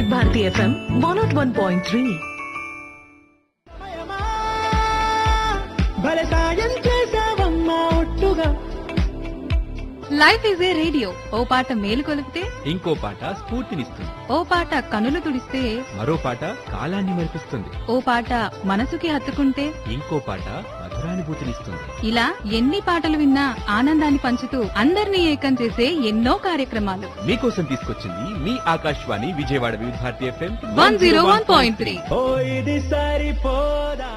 వివిధ Bharati FM one not one point three భలే సాయం చేసావమ్మా ఒట్టుగా లైఫ్ ఈజ్ ఏ రేడియో ఓ పాట మేలు కొలిపితే ఇంకో పాట స్ఫూర్తినిస్తుంది ఓ పాట కనులు తుడిస్తే మరో పాట కాలాన్ని మరిపిస్తుంది ఓ పాట మనసుకి హత్తుకుంటే ఇంకో పాట మధురానుభూతినిస్తుంది ఇలా ఎన్ని పాటలు విన్నా ఆనందాన్ని పంచుతూ అందరినీ ఏకం చేసే ఎన్నో కార్యక్రమాలు మీకోసం తీసుకొచ్చింది మీ Akashvani Vijayawada Vividh Bharati FM one zero one point three ఓ ఇది సరిపోదా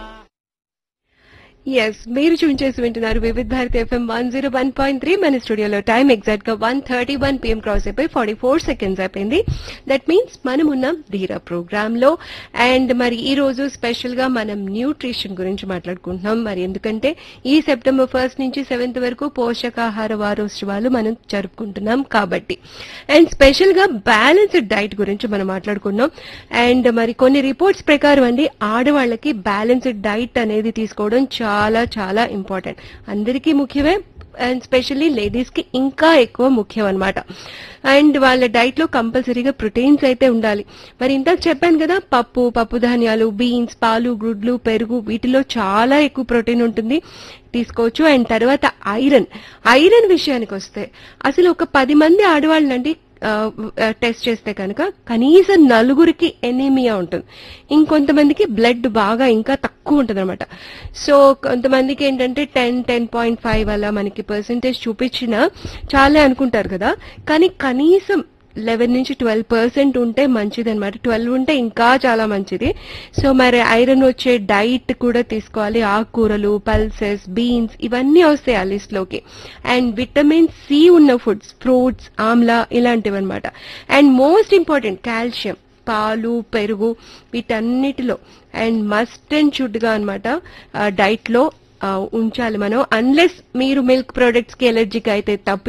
ఎస్ మీరు చూపించేసి వింటున్నారు Vividh Bharati FM one zero one point three మన స్టూడియోలో టైం ఎగ్జాక్ట్ గా one thirty one PM cross అయిపోయి ఫార్టీ ఫోర్ సెకండ్స్ అయిపోయింది దట్ మీన్స్ మనం ఉన్నాం ధీరా ప్రోగ్రామ్ లో అండ్ మరి ఈ రోజు స్పెషల్ గా మనం న్యూట్రిషన్ గురించి మాట్లాడుకుంటున్నాం మరి ఎందుకంటే ఈ సెప్టెంబర్ ఫస్ట్ నుంచి సెవెంత్ వరకు పోషకాహార వారోత్సవాలు మనం జరుపుకుంటున్నాం కాబట్టి అండ్ స్పెషల్ గా బ్యాలెన్స్డ్ డైట్ గురించి మనం మాట్లాడుకున్నాం అండ్ మరి కొన్ని రిపోర్ట్స్ ప్రకారం అండి ఆడవాళ్ళకి బ్యాలెన్స్డ్ డైట్ అనేది తీసుకోవడం చాలా చాలా ఇంపార్టెంట్ అందరికీ ముఖ్యమే అండ్ స్పెషల్లీ లేడీస్ కి ఇంకా ఎక్కువ ముఖ్యం అన్నమాట అండ్ వాళ్ళ డైట్ లో కంపల్సరీగా ప్రోటీన్స్ అయితే ఉండాలి మరి ఇంతకు చెప్పాను కదా పప్పు పప్పు ధాన్యాలు బీన్స్ పాలు గుడ్లు పెరుగు వీటిలో చాలా ఎక్కువ ప్రోటీన్ ఉంటుంది తీసుకోవచ్చు అండ్ తర్వాత ఐరన్ ఐరన్ విషయానికి వస్తే అసలు ఒక పది మంది ఆడవాళ్ళండి టెస్ట్ చేస్తే కనుక కనీసం నలుగురికి ఎనీమియా ఉంటుంది ఇంకొంతమందికి బ్లడ్ బాగా ఇంకా తక్కువ ఉంటుంది అనమాట సో కొంతమందికి ఏంటంటే టెన్ టెన్ పాయింట్ ఫైవ్ అలా మనకి పర్సంటేజ్ చూపించినా చాలా అనుకుంటారు కదా కానీ కనీసం లెవెన్ నుంచి ట్వెల్వ్ పర్సెంట్ ఉంటే మంచిది అనమాట ట్వెల్వ్ ఉంటే ఇంకా చాలా మంచిది సో మరి ఐరన్ వచ్చే డైట్ కూడా తీసుకోవాలి ఆకుకూరలు పల్సెస్ బీన్స్ ఇవన్నీ వస్తాయి ఆ లిస్ట్ లోకి అండ్ విటమిన్ సి ఉన్న ఫుడ్స్ ఫ్రూట్స్ ఆమ్లా ఇలాంటివి అనమాట అండ్ మోస్ట్ ఇంపార్టెంట్ కాల్షియం పాలు పెరుగు వీటన్నిటిలో అండ్ మస్ట్ అండ్ షుడ్ గా అనమాట డైట్ లో ఆ, ఉంచాలి మనం అన్లెస్ మీరు మిల్క్ ప్రొడక్ట్స్ కి ఎలర్జీకి అయితే తప్ప